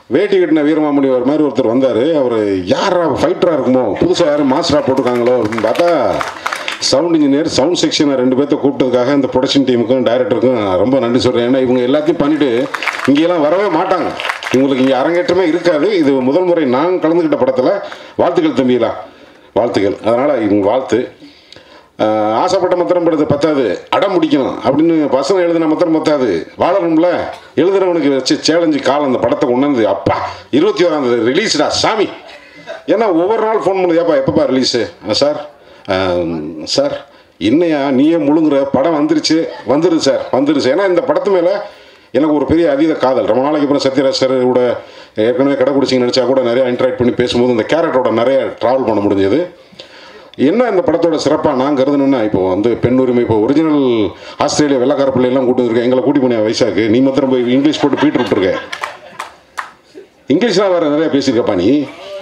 வேட்டி கட்டின வீரமாமுனி ஒரு மாதிரி ஒருத்தர் வந்தார் அவர் யாரா ஃபைட்டராக இருக்குமோ புதுசாக யாரும் மாஸ்டராக போட்டிருக்காங்களோ அப்படின்னு பார்த்தா சவுண்ட் இன்ஜினியர் சவுண்ட் செக்ஷனை ரெண்டு பேர்த்த கூப்பிட்டதுக்காக இந்த ப்ரொடக்ஷன் டீமுக்கும் டைரக்டருக்கும் ரொம்ப நன்றி சொல்கிறேன் ஏன்னா இவங்க எல்லாத்தையும் பண்ணிவிட்டு இங்கெல்லாம் வரவே மாட்டாங்க இவங்களுக்கு இங்கே அரங்கேற்றமே இருக்காது இது முதல் முறை நான் கலந்துக்கிட்ட படத்தில் வாழ்த்துக்கள் தம்பிகளா வாழ்த்துக்கள் அதனால் இவங்க வாழ்த்து ஆஹ் ஆசைப்பட்ட மத்திரம் படுத்த பத்தாது அடம் முடிக்கணும் அப்படின்னு வசனம் எழுதின மத்திரம் பத்தாது வாழணும்ல எழுதுறவனுக்கு வச்சு சேலஞ்சு காலம் அந்த படத்தை கொண்டாந்து அப்பா இருபத்தி ஓராம் தேதி ரிலீஸ்டா சாமி ஏன்னா ஒவ்வொரு நாள் ஃபோன் பண்ணுது ஏப்பா எப்பப்பா ரிலீஸு சார் ஆஹ் சார் இன்னையா நீயே முழுங்குற படம் வந்துருச்சு வந்துருது சார் வந்துருச்சு ஏன்னா இந்த படத்து மேலே எனக்கு ஒரு பெரிய அதீத காதல் ரொம்ப நாளைக்கு அப்புறம் சத்யராஜ் சார் கூட ஏற்கனவே கடை குடிச்சிங்க நினச்சா கூட நிறைய இன்ட்ராக்ட் பண்ணி பேசும்போது இந்த கேரக்டரோட நிறைய ட்ராவல் பண்ண முடிஞ்சது என்ன இந்த படத்தோட சிறப்பாக நான் கருதணும்னா இப்போ வந்து பெண் உரிமை இப்போ ஒரிஜினல் ஆஸ்திரேலியா வெள்ளக்கார பிள்ளையெல்லாம் கூட்டு வந்திருக்கேன் எங்களை கூட்டி போனியா வயசாக்கு நீ மாத்திரம் போய் இங்கிலீஷ் போட்டு பீட்டு விட்டுருக்க இங்கிலீஷ்லாம் வேறு நிறைய பேசியிருக்கப்பா நீ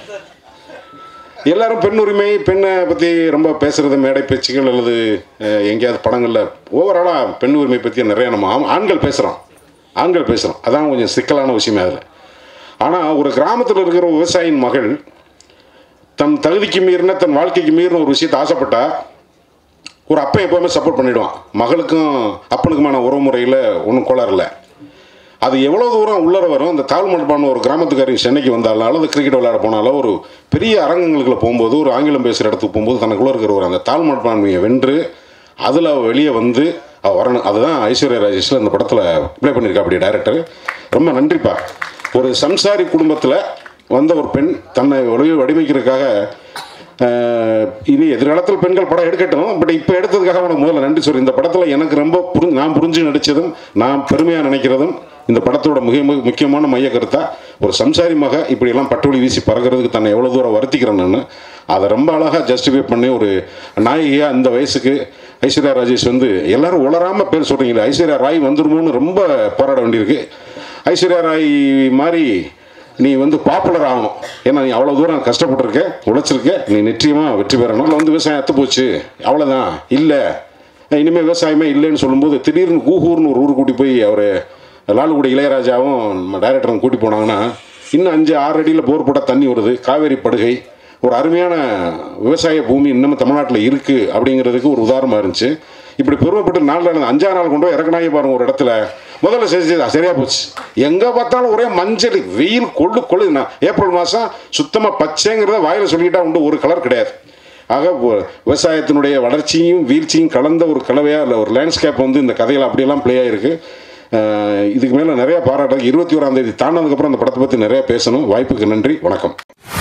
எல்லாரும் பெண் உரிமை பெண்ணை பற்றி ரொம்ப பேசுகிறது மேடை பேச்சுகள் அல்லது அஹ், எங்கேயாவது படங்களில் ஓவராலாக பெண் உரிமை பற்றி நிறைய நம்ம ஆண்- ஆண்கள் பேசுகிறோம் ஆண்கள் பேசுகிறோம் அதான் கொஞ்சம் சிக்கலான விஷயமே அதில் ஆனால் ஒரு கிராமத்தில் இருக்கிற ஒரு விவசாயியின் மகள் தன் தகுதிக்கு மீறின தன் வாழ்க்கைக்கு மீறின ஒரு விஷயத்தை ஆசைப்பட்டா ஒரு அப்பன் எப்போவுமே சப்போர்ட் பண்ணிடுவான் மகளுக்கும் அப்பனுக்குமான உறவு முறையில் ஒன்றும் கோளாறு இல்லை அது எவ்வளோ தூரம் உள்ளர வரும் அந்த தாழ்மட்பான ஒரு கிராமத்துக்காரி சென்னைக்கு வந்தாலும் அல்லது கிரிக்கெட் விளையாட போனாலும் ஒரு பெரிய அரங்கங்களுக்குள்ள போகும்போது ஒரு ஆங்கிலம் பேசுகிற இடத்துக்கு போகும்போது தனக்குள்ளே இருக்கிற ஒரு அந்த தாழ்மட்பான்மையை வென்று அதில் அவள் வெளியே வந்து அவள் வரணும் அதுதான் ஐஸ்வர்யா ராஜேஷில் இந்த படத்தில் ப்ளே பண்ணியிருக்கா அப்படி டைரக்டர் ரொம்ப நன்றிப்பா ஒரு சம்சாரி குடும்பத்தில் வந்த ஒரு பெண் தன்னை வடி வடிவமைக்கிறதுக்காக ஆஹ், இனி எதிர்காலத்தில் பெண்கள் படம் எடுக்கட்டும் பட் இப்போ எடுத்ததுக்காக உனக்கு முதல்ல நன்றி சொல்லி இந்த படத்தில் எனக்கு ரொம்ப புரிஞ்சு நான் புரிஞ்சு நடித்ததும் நான் பெருமையாக நினைக்கிறதும் இந்த படத்தோட மிக மிக முக்கியமான மைய கருத்தா ஒரு சம்சாரி மக இப்படியெல்லாம் பட்டுவலி வீசி பறக்கிறதுக்கு தன்னை எவ்வளோ தூரம் வருத்திக்கிறேன் நான் அதை ரொம்ப அழகாக ஜஸ்டிஃபை பண்ணி ஒரு நாயகியாக இந்த வயசுக்கு ஐஸ்வர்யா ராஜேஷ் வந்து எல்லாரும் உளராமல் பேர் சொல்கிறீங்களே ஐஸ்வர்யா ராய் வந்துருமோன்னு ரொம்ப போராட வேண்டியிருக்கு ஐஸ்வர்யா ராய் மாதிரி நீ வந்து பாப்புலர் ஆகணும் ஏன்னா நீ அவ்வளோ தூரம் கஷ்டப்பட்டிருக்க உழைச்சிருக்க நீ நிச்சயமாக வெற்றி பெறணும் இல்லை வந்து விவசாயம் அத்து போச்சு அவ்வளோதான் இல்லை இனிமேல் விவசாயமே இல்லைன்னு சொல்லும்போது திடீர்னு கூகூர்னு ஒரு ஊர் கூட்டி போய் அவர் லாலுகுடி இளையராஜாவும் நம்ம டைரக்டரும் கூட்டி போனாங்கன்னா இன்னும் அஞ்சு ஆறு அடியில் போர் போட்டால் தண்ணி வருது காவேரி படுகை ஒரு அருமையான விவசாய பூமி இன்னமும் தமிழ்நாட்டில் இருக்குது அப்படிங்கிறதுக்கு ஒரு உதாரணமாக இருந்துச்சு இப்படி பெருமைப்பட்டு நாளில் நடந்த அஞ்சாறு நாள் கொண்டு போய் இறக்குனாங்க பாருங்க ஒரு இடத்துல முதல்ல செஞ்சு சரியாக போச்சு எங்கே பார்த்தாலும் ஒரே மஞ்சள் வெயில் கொள்ளு கொள்ளுதுண்ணா ஏப்ரல் மாதம் சுத்தமாக பச்சைங்கிறத வாயில் சொல்லிக்கிட்டா உண்டு ஒரு கலர் கிடையாது ஆக ஒ- விவசாயத்தினுடைய வளர்ச்சியும் வீழ்ச்சியும் கலந்த ஒரு கலவையாக இல்லை ஒரு லேண்ட்ஸ்கேப் வந்து இந்த கதையில் அப்படியெல்லாம் ப்ளே ஆகிருக்கு அஹ் இதுக்கு மேலே நிறைய பாராட்டு இருபத்தி ஓராம் தேதி தாண்டதுக்கப்புறம் அந்த படத்தை பற்றி நிறைய பேசணும் வாய்ப்புக்கு நன்றி வணக்கம்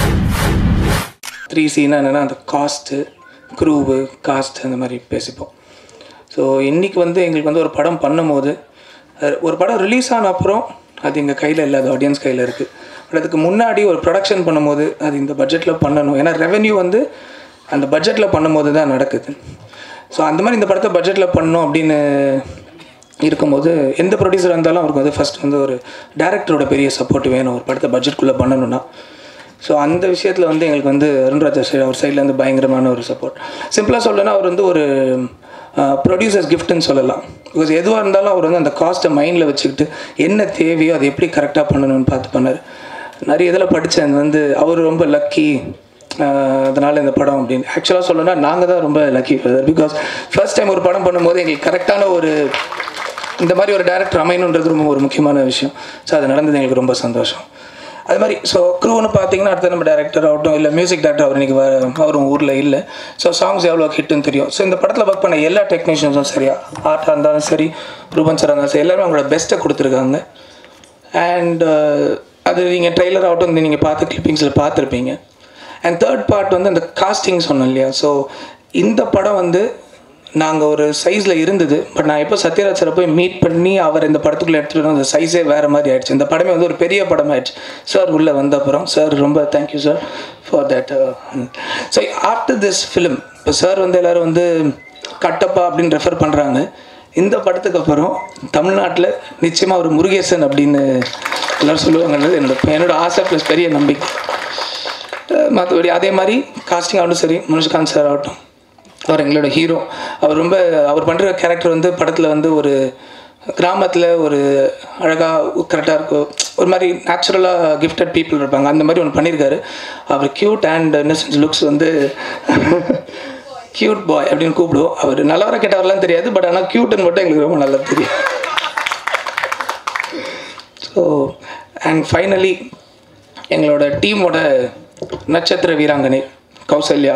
த்ரீ சீனா என்னென்னா அந்த காஸ்ட்டு க்ரூவு காஸ்ட் அந்த மாதிரி பேசிப்போம் ஸோ இன்றைக்கி வந்து எங்களுக்கு வந்து ஒரு படம் பண்ணும்போது அது- ஒரு படம் ரிலீஸ் ஆன அப்புறம் அது எங்கள் கையில் இல்லை அது ஆடியன்ஸ் கையில் இருக்குது பட் அதுக்கு முன்னாடி ஒரு ப்ரொடக்ஷன் பண்ணும்போது அது இந்த பட்ஜெட்டில் பண்ணணும் ஏன்னா ரெவென்யூ வந்து அந்த பட்ஜெட்டில் பண்ணும்போது தான் நடக்குது ஸோ அந்த மாதிரி இந்த படத்தை பட்ஜெட்டில் பண்ணணும் அப்படின்னு இருக்கும்போது எந்த ப்ரொடியூசர் இருந்தாலும் அவருக்கு வந்து ஃபஸ்ட் வந்து ஒரு டேரக்டரோட பெரிய சப்போர்ட் வேணும் ஒரு படத்தை பட்ஜெட்குள்ளே பண்ணணும்னா ஸோ அந்த விஷயத்தில் வந்து எங்களுக்கு வந்து அருண்ராஜா சைடு அவர் சைட்லேருந்து பயங்கரமான ஒரு சப்போர்ட் சிம்பிளாக சொல்லணும்னா அவர் வந்து ஒரு ப்ரொடியூசர்ஸ் கிஃப்ட்னு சொல்லலாம் பிகாஸ் எதுவாக இருந்தாலும் அவர் வந்து அந்த காஸ்ட்டை மைண்டில் வச்சுக்கிட்டு என்ன தேவையோ அதை எப்படி கரெக்டாக பண்ணணும்னு பார்த்து பண்ணார் நிறைய இதில் படித்தேன் வந்து அவர் ரொம்ப லக்கி அதனால் இந்த படம் அப்படின்னு ஆக்சுவலாக சொல்லணும்னா நாங்கள் தான் ரொம்ப லக்கி பிகாஸ் ஃபர்ஸ்ட் டைம் ஒரு படம் பண்ணும்போது எங்களுக்கு கரெக்டான ஒரு இந்த மாதிரி ஒரு டேரக்டர் அமையணுன்றது ரொம்ப ஒரு முக்கியமான விஷயம் ஸோ அது நடந்தது எங்களுக்கு ரொம்ப சந்தோஷம் அது மாதிரி ஸோ க்ரூன்னு பார்த்தீங்கன்னா அடுத்த நம்ம டேரக்டர் ஆகட்டும் இல்லை மியூசிக் டேரக்டர் அவர் இன்றைக்கி அவரும் ஊரில் இல்லை ஸோ சாங்ஸ் எவ்வளோ ஹிட்டுன்னு தெரியும் ஸோ இந்த படத்தில் ஒர்க் பண்ண எல்லா டெக்னீஷியன்ஸும் சரியா ஆர்ட்டாக இருந்தாலும் சரி ரூபன் சார் இருந்தாலும் சரி எல்லாருமே அவங்களோட பெஸ்ட்டை கொடுத்துருக்காங்க அண்ட் அது நீங்கள் ட்ரெய்லர் ஆகட்டும் நீங்கள் பார்த்து கிளிப்பிங்ஸில் பார்த்துருப்பீங்க அண்ட் தேர்ட் பார்ட் வந்து அந்த காஸ்டிங் சொன்னோம் இல்லையா ஸோ இந்த படம் வந்து நாங்கள் ஒரு சைஸில் இருந்தது பட் நான் எப்போ சத்யராஜ் சாரை போய் மீட் பண்ணி அவர் இந்த படத்துக்குள்ளே எடுத்துகிட்டு அந்த சைஸே வேறு மாதிரி ஆயிடுச்சு இந்த படமே வந்து ஒரு பெரிய படம் ஆயிடுச்சு சார் உள்ளே வந்த அப்புறம் சார் ரொம்ப thank you sir for that so after this film இப்போ சார் வந்து எல்லோரும் வந்து கட்டப்பா அப்படின்னு ரெஃபர் பண்ணுறாங்க இந்த படத்துக்கு அப்புறம் தமிழ்நாட்டில் நிச்சயமாக ஒரு முருகேசன் அப்படின்னு எல்லோரும் சொல்லுவாங்கன்றது என்னோட என்னோட ஆசை ப்ளஸ் பெரிய நம்பிக்கை மற்றபடி அதே மாதிரி காஸ்டிங் ஆகட்டும் சரி மனுஷ்காந்த் சார் ஆகட்டும் அவர் எங்களோட ஹீரோ அவர் ரொம்ப அவர் பண்ணுற கேரக்டர் வந்து படத்தில் வந்து ஒரு கிராமத்தில் ஒரு அழகாக கரெக்டாக இருக்கும் ஒரு மாதிரி நேச்சுரலாக கிஃப்டட் பீப்புள் இருப்பாங்க அந்த மாதிரி ஒன்று பண்ணியிருக்காரு அவர் க்யூட் அண்ட் இன்னசென்ஸ் லுக்ஸ் வந்து க்யூட் பாய் அப்படின்னு கூப்பிடுவோம் அவர் நல்லவரை கெட்டவரெலாம் தெரியாது பட் ஆனால் க்யூட்டுன்னு மட்டும் எங்களுக்கு ரொம்ப நல்லா தெரியும் ஸோ அண்ட் ஃபைனலி எங்களோட டீமோட நட்சத்திர வீராங்கனை கௌசல்யா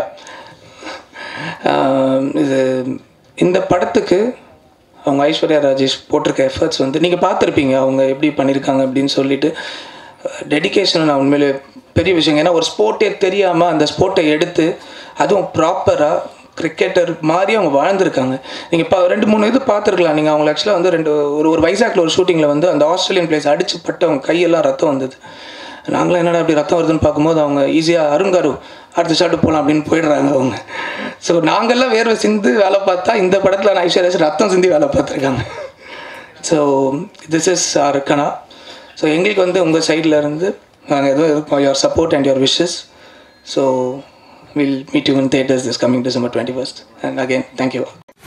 ஆஹ் இது இந்த படத்துக்கு அவங்க ஐஸ்வர்யா ராஜேஷ் போட்டிருக்க எஃபர்ட்ஸ் வந்து நீங்கள் பார்த்துருப்பீங்க அவங்க எப்படி பண்ணியிருக்காங்க அப்படின்னு சொல்லிட்டு டெடிகேஷன் நான் உண்மையிலே பெரிய விஷயம் ஏன்னா ஒரு ஸ்போர்ட்டே தெரியாமல் அந்த ஸ்போர்ட்டை எடுத்து அதுவும் ப்ராப்பராக கிரிக்கெட்டர் மாதிரி அவங்க வாழ்ந்திருக்காங்க நீங்கள் இப்போ ரெண்டு மூணு இது பார்த்துருக்கலாம் நீங்கள் அவங்க ஆக்சுவலாக வந்து ரெண்டு ஒரு ஒரு வைசாக்ல ஒரு ஷூட்டிங்கில் வந்து அந்த ஆஸ்திரேலியன் பிளேஸ் அடிச்சு பட்டு அவங்க கையெல்லாம் ரத்தம் வந்தது நாங்களும் என்னடா அப்படி ரத்தம் வருதுன்னு பார்க்கும்போது அவங்க ஈஸியாக அருங்காரு அடுத்த ஷாட்டு போகலாம் அப்படின்னு போயிடுறாங்க அவங்க ஸோ நாங்கள்லாம் வேர்வை சிந்து வேலை பார்த்தா இந்த படத்தில் நான் ஐஸ்வர்யா ராஜேஷ் ரத்தம் சிந்தி வேலை பார்த்துருக்காங்க so this is our Kanaa so எங்களுக்கு வந்து உங்கள் சைடில் இருந்து நாங்கள் எதுவும் இருக்கோம் your support and your wishes so will meet you in theatres this coming December twenty first and again thank you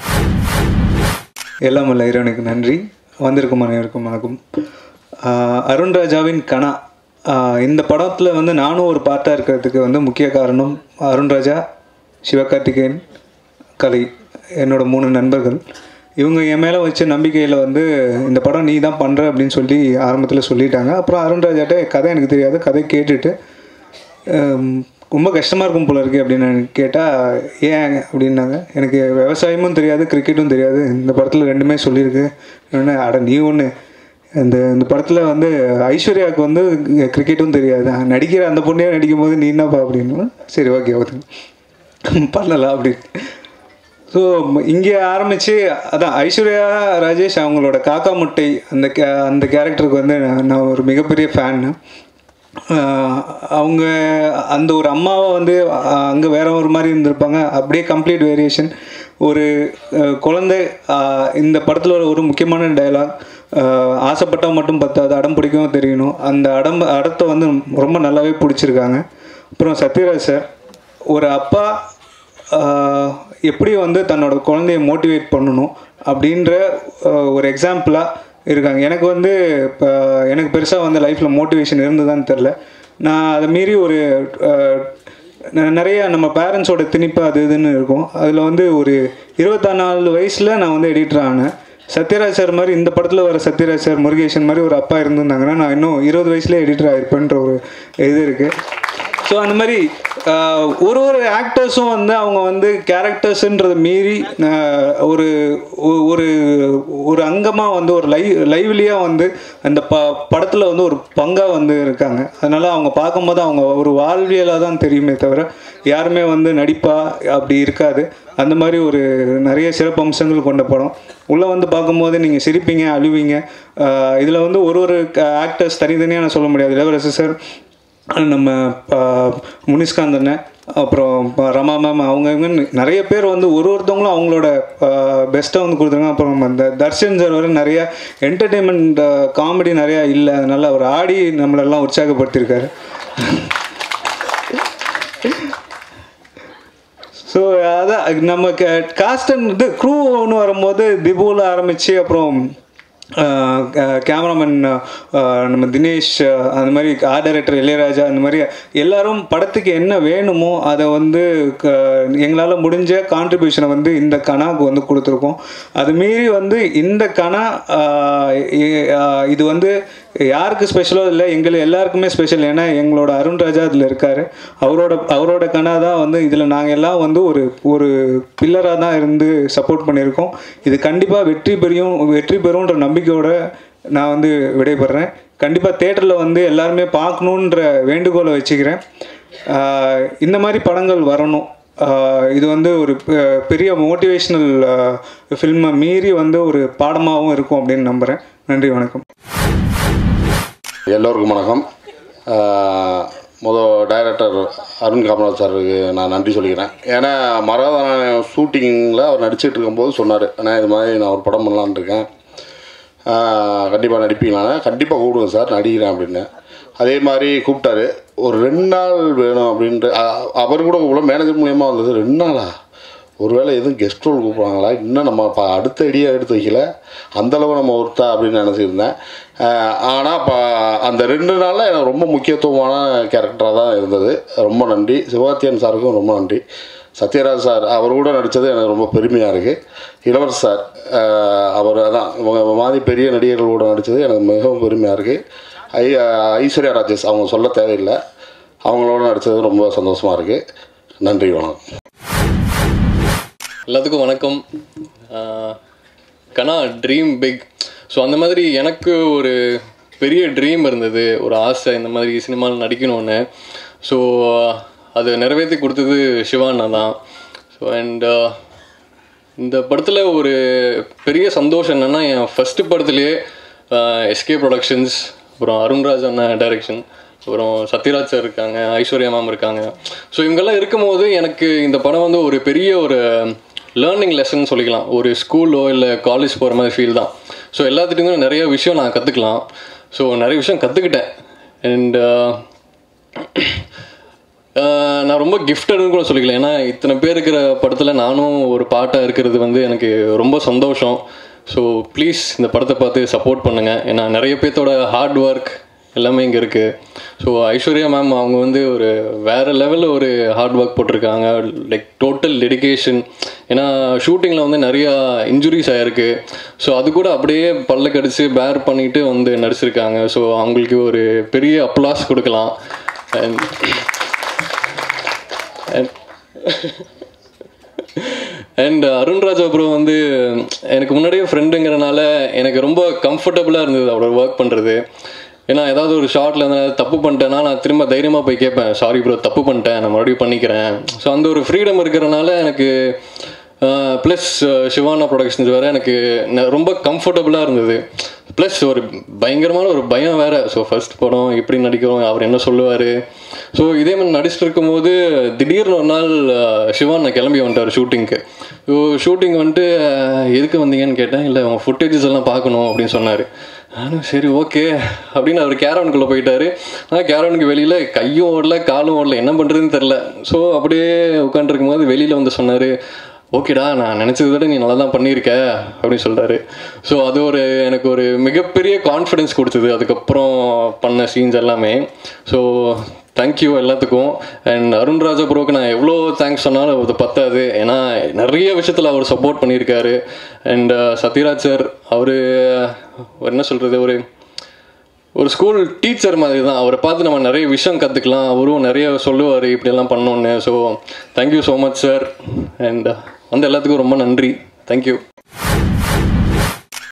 எல்லாம் வல்ல இறைவனுக்கு நன்றி வந்திருக்கும் அனைவருக்கும் வணக்கம் ஆஹ் அருண் ராஜாவின் கனா ஆஹ் இந்த படத்தில் வந்து நானும் ஒரு பார்ட்டாக இருக்கிறதுக்கு வந்து முக்கிய காரணம் அருண் ராஜா சிவகார்த்திகேயன் கலை என்னோட மூணு நண்பர்கள் இவங்க என் மேலே வச்ச நம்பிக்கையில் வந்து இந்த படம் நீ தான் பண்ணுற அப்படின்னு சொல்லி ஆரம்பத்தில் சொல்லிட்டாங்க அப்புறம் அருண் ராஜாட்ட கதை எனக்கு தெரியாது கதை கேட்டுட்டு ஹம், ரொம்ப கஷ்டமாக இருக்கும் போல இருக்கு அப்படின்னு கேட்டால் ஏன் அப்படின்னாங்க எனக்கு விவசாயமும் தெரியாது கிரிக்கெட்டும் தெரியாது இந்த படத்தில் ரெண்டுமே சொல்லியிருக்கு என்ன அட நீ ஒன்று இந்த இந்த படத்தில் வந்து ஐஸ்வர்யாவுக்கு வந்து கிரிக்கெட்டும் தெரியாது நடிக்கிற அந்த பொண்ணே நடிக்கும் போது நீ என்னப்பா அப்படின்னு சரி ஓகே ஓகே பண்ணலாம் அப்படின்னு ஸோ இங்கே ஆரம்பித்து அதான் ஐஸ்வர்யா ராஜேஷ் அவங்களோட காக்கா முட்டை அந்த கே அந்த கேரக்டருக்கு வந்து நான் நான் ஒரு மிகப்பெரிய ஃபேன்னு அவங்க அந்த ஒரு அம்மாவை வந்து அங்கே வேற ஒரு மாதிரி இருந்திருப்பாங்க அப்படியே கம்ப்ளீட் வேரியேஷன் ஒரு அஹ், குழந்தை அஹ், இந்த படத்தில் ஒரு முக்கியமான டைலாக் ஆசைப்பட்டா மட்டும் பத்தாது அடம் பிடிக்கவும் தெரியணும் அந்த அடம் அடத்தை வந்து ரொம்ப நல்லாவே பிடிச்சிருக்காங்க அப்புறம் சத்யராஜ் சார் ஒரு அப்பா ஆஹ் எப்படி வந்து தன்னோட குழந்தைய மோட்டிவேட் பண்ணணும் அப்படின்ற ஆஹ் ஒரு எக்ஸாம்பிளாக இருக்காங்க எனக்கு வந்து இப்போ எனக்கு பெருசாக வந்து லைஃப்பில் மோட்டிவேஷன் இருந்ததான்னு தெரில நான் அதை மீறி ஒரு ஆஹ் ந- நிறைய நம்ம பேரண்ட்ஸோட திணிப்பு அது இதுன்னு இருக்கும் அதில் வந்து ஒரு இருபத்தாறு நாலு வயசில் நான் வந்து எடிட்டர் ஆனேன் சத்யராஜ் சார் மாதிரி இந்த படத்தில் வர சத்யராஜ் சார் முருகேசன் மாதிரி ஒரு அப்பா இருந்திருந்தாங்கன்னா நான் இன்னும் இருபது வயசுலேயே எடிட்டர் ஆயிருப்பேன்ற ஒரு இது இருக்குது ஸோ அந்த மாதிரி ஆஹ், ஒரு ஒரு ஆக்டர்ஸும் வந்து அவங்க வந்து கேரக்டர்ஸுன்றதை மீறி ஆஹ், ஒரு ஒ- ஒரு ஒரு அங்கமாக வந்து ஒரு லைவ் லைவ்லியாக வந்து அந்த ப படத்தில் வந்து ஒரு பங்காக வந்து இருக்காங்க அதனால் அவங்க பார்க்கும்போது அவங்க ஒரு வாழ்வியலாக தான் தெரியுமே தவிர யாருமே வந்து நடிப்பா அப்படி இருக்காது அந்த மாதிரி ஒரு நிறைய சிறப்பு அம்சங்கள் கொண்ட படம் உள்ளே வந்து பார்க்கும்போது நீங்கள் சிரிப்பீங்க அழுவீங்க இதில் வந்து ஒரு ஒரு ஆக்டர்ஸ் தனித்தனியாக நான் சொல்ல முடியாது இளவரசர் சார் நம்ம ப- முனிஷ்காந்த் அண்ணன் அப்புறம் ப- ரமா மேம் அவங்க இவங்க நிறைய பேர் வந்து ஒரு ஒருத்தவங்களும் அவங்களோட பெஸ்ட்டை வந்து கொடுத்துருக்காங்க அப்புறம் அந்த தர்ஷன் சார் வரை நிறைய என்டர்டெயின்மெண்ட் காமெடி நிறையா இல்லை அதனால அவர் ஆடி நம்மளெல்லாம் உற்சாகப்படுத்தியிருக்காரு ஸோ அதான் நம்ம காஸ்டன் இது க்ரூ ஒன்று வரும்போது திபுவில் ஆரம்பித்து அப்புறம் கேமராமேன் நம்ம தினேஷ் அஹ், அந்த மாதிரி ஆர்ட் டைரக்டர் இளையராஜா அந்த மாதிரி எல்லாரும் படத்துக்கு என்ன வேணுமோ அதை வந்து எங்களால் முடிஞ்ச கான்ட்ரிபியூஷனை வந்து இந்த கணாக்கு வந்து கொடுத்துருக்கோம் அது மீறி வந்து இந்த கணா அஹ், இ- அஹ், இது வந்து யாருக்கு ஸ்பெஷலோ இல்லை எங்களை எல்லாருக்குமே ஸ்பெஷல் ஏன்னா எங்களோட அருண் ராஜா அதில் இருக்கார் அவரோட அவரோட கணா தான் வந்து இதில் நாங்கள் எல்லாம் வந்து ஒரு ஒரு பில்லராக தான் இருந்து சப்போர்ட் பண்ணியிருக்கோம் இது கண்டிப்பாக வெற்றி பெறும் வெற்றி பெறும்ன்ற நம்பிக்கையோட நான் வந்து விடைபெறேன் கண்டிப்பாக தேட்டரில் வந்து எல்லாருமே பார்க்கணுன்ற வேண்டுகோளை வச்சுக்கிறேன் ஆஹ் இந்த மாதிரி படங்கள் வரணும் ஆஹ் இது வந்து ஒரு பெ- பெரிய மோட்டிவேஷ்னல் ஃபில்மை மீறி வந்து ஒரு பாடமாகவும் இருக்கும் அப்படின்னு நம்புகிறேன் நன்றி வணக்கம் எல்லோருக்கும் வணக்கம் ஆஹ் முதல் டைரக்டர் அருண் காமராஜ் சாருக்கு நான் நன்றி சொல்லிக்கிறேன் ஏன்னா மரதன ஷூட்டிங்கில் அவர் நடிச்சிட்டு இருக்கும்போது சொன்னார் அண்ணா இது மாதிரி நான் ஒரு படம் பண்ணலான்னு இருக்கேன் கண்டிப்பாக நடிப்பீங்களாண்ணா கண்டிப்பாக கூப்பிடுங்க சார் நடிக்கிறேன் அப்படின்னு அதே மாதிரி கூப்பிட்டாரு ஒரு ரெண்டு நாள் வேணும் அப்படின்ட்டு அ- அவர் கூட கூப்பிட மேனேஜர் மூலியமாக வந்தது ரெண்டு நாளா ஒருவேளை எதுவும் கெஸ்ட் ரோல் கூப்பிடுவாங்களா இன்னும் நம்ம இப்போ அடுத்த ஐடியா எடுத்து வைக்கல அந்தளவு நம்ம ஒருத்தா அப்படின்னு நினச்சிருந்தேன் ஆனால் இப்போ அந்த ரெண்டு நாளில் எனக்கு ரொம்ப முக்கியத்துவமான கேரக்டராக தான் இருந்தது ரொம்ப நன்றி சிவாத்தியன் சாருக்கும் ரொம்ப நன்றி சத்யராஜ் சார் அவர் கூட நடித்தது எனக்கு ரொம்ப பெருமையாக இருக்குது இளவரசர் சார் ஆஹ் அவர் அதான் இவங்க மாதிரி பெரிய நடிகர்கள் கூட நடித்தது எனக்கு மிகவும் பெருமையாக இருக்குது ஐ ஐஸ்வர்யா ராஜேஷ் அவங்க சொல்ல தேவையில்லை அவங்களோட நடித்தது ரொம்ப சந்தோஷமாக இருக்குது நன்றி வணக்கம் எல்லாத்துக்கும் வணக்கம் ஆஹ் கனா ட்ரீம் பிக் ஸோ அந்த மாதிரி எனக்கு ஒரு பெரிய ட்ரீம் இருந்தது ஒரு ஆசை இந்த மாதிரி சினிமாவில் நடிக்கணும்னு ஸோ அது நிறைவேற்றி கொடுத்தது சிவானா தான் ஸோ அண்ட் இந்த படத்தில் ஒரு பெரிய சந்தோஷம் என்னென்னா என் ஃபஸ்ட்டு படத்துலேயே எஸ்கே ப்ரொடக்ஷன்ஸ் அப்புறம் அருண்ராஜ் அண்ணா டைரக்ஷன் அப்புறம் சத்யராஜ் சார் இருக்காங்க ஐஸ்வர்யா மேம் இருக்காங்க ஸோ இவங்கெல்லாம் இருக்கும்போது எனக்கு இந்த படம் வந்து ஒரு பெரிய ஒரு லேர்னிங் லெசன் சொல்லிக்கலாம் ஒரு ஸ்கூலோ இல்லை காலேஜ் போகிற மாதிரி ஃபீல் தான் ஸோ எல்லாத்துட்டும் நிறைய விஷயம் நான் கற்றுக்கலாம் ஸோ நிறைய விஷயம் கற்றுக்கிட்டேன் அண்ட் நான் ரொம்ப கிஃப்டட்னு கூட சொல்லிக்கலாம் ஏன்னா இத்தனை பேர் இருக்கிற படத்தில் நானும் ஒரு பாட்டாக இருக்கிறது வந்து எனக்கு ரொம்ப சந்தோஷம் ஸோ ப்ளீஸ் இந்த படத்தை பார்த்து சப்போர்ட் பண்ணுங்கள் ஏன்னா நிறைய பேர்த்தோட ஹார்ட் ஒர்க் எல்லாமே இங்கே இருக்குது ஸோ ஐஸ்வர்யா மேம் அவங்க வந்து ஒரு வேறு லெவலில் ஒரு ஹார்ட் ஒர்க் போட்டிருக்காங்க லைக் டோட்டல் டெடிகேஷன் ஏன்னா ஷூட்டிங்கில் வந்து நிறையா இன்ஜுரிஸ் ஆகிருக்கு ஸோ அது கூட அப்படியே பல்ல கடிச்சு பேர் பண்ணிட்டு வந்து நடிச்சிருக்காங்க ஸோ அவங்களுக்கு ஒரு பெரிய அப்ளாஸ் கொடுக்கலாம் அண்ட் அண்ட் அருண்ராஜ் அப்புறம் வந்து எனக்கு முன்னாடியே ஃப்ரெண்டுங்கிறனால எனக்கு ரொம்ப கம்ஃபர்டபுளாக இருந்தது அவரோட ஒர்க் பண்ணுறது ஏன்னா ஏதாவது ஒரு ஷார்ட்டில் வந்து நான் தப்பு பண்ணிட்டேன்னா நான் திரும்ப தைரியமாக போய் கேட்பேன் சாரி ப்ரோ தப்பு பண்ணிட்டேன் நான் மறுபடியும் பண்ணிக்கிறேன் ஸோ அந்த ஒரு ஃப்ரீடம் இருக்கிறனால எனக்கு ப்ளஸ் சிவானா ப்ரொடக்ஷன்ஸ் வேறு எனக்கு ந- ரொம்ப கம்ஃபர்டபுளாக இருந்தது ப்ளஸ் ஒரு பயங்கரமான ஒரு பயம் வேறு ஸோ ஃபர்ஸ்ட் படம் எப்படி நடிக்கிறோம் அவர் என்ன சொல்லுவார் ஸோ இதே மாதிரி நடிச்சுட்டு இருக்கும்போது திடீர்னு ஒரு நாள் அஹ், சிவான் நான் கிளம்பி வந்துட்டார் ஷூட்டிங்க்கு ஸோ ஷூட்டிங் வந்துட்டு அஹ், எதுக்கு வந்தீங்கன்னு கேட்டேன் இல்லை உங்கள் ஃபுட்டேஜஸ் எல்லாம் பார்க்கணும் அப்படின்னு சொன்னார் நானும் சரி ஓகே அப்படின்னு அவர் கேரவனுக்குள்ளே போயிட்டாரு ஆனால் கேரவனுக்கு வெளியில் கையும் ஓடல காலும் ஓடல என்ன பண்ணுறதுன்னு தெரில ஸோ அப்படியே உட்காந்துருக்கும் போது வெளியில் வந்து சொன்னார் ஓகேடா நான் நினச்சதை விட நீ நல்லா தான் பண்ணியிருக்க அப்படின்னு சொல்கிறாரு ஸோ அது ஒரு எனக்கு ஒரு மிகப்பெரிய கான்ஃபிடென்ஸ் கொடுத்தது அதுக்கப்புறம் பண்ண சீன்ஸ் எல்லாமே ஸோ தேங்க்யூ எல்லாத்துக்கும் அண்ட் அருண்ராஜா ப்ரோக்கு நான் எவ்வளோ தேங்க்ஸ் சொன்னாலும் அது பத்தாது ஏன்னா நிறைய விஷயத்தில் அவர் சப்போர்ட் பண்ணியிருக்காரு அண்ட் சத்யராஜ் சார் அவர் என்ன சொல்கிறது ஒரு ஒரு ஸ்கூல் டீச்சர் மாதிரி தான் அவரை பார்த்து நம்ம நிறைய விஷயம் கற்றுக்கலாம் அவரும் நிறைய சொல்லுவார் இப்படியெல்லாம் பண்ணோன்னு so thank you so much sir and வந்து எல்லாத்துக்கும் ரொம்ப நன்றி தேங்க்யூ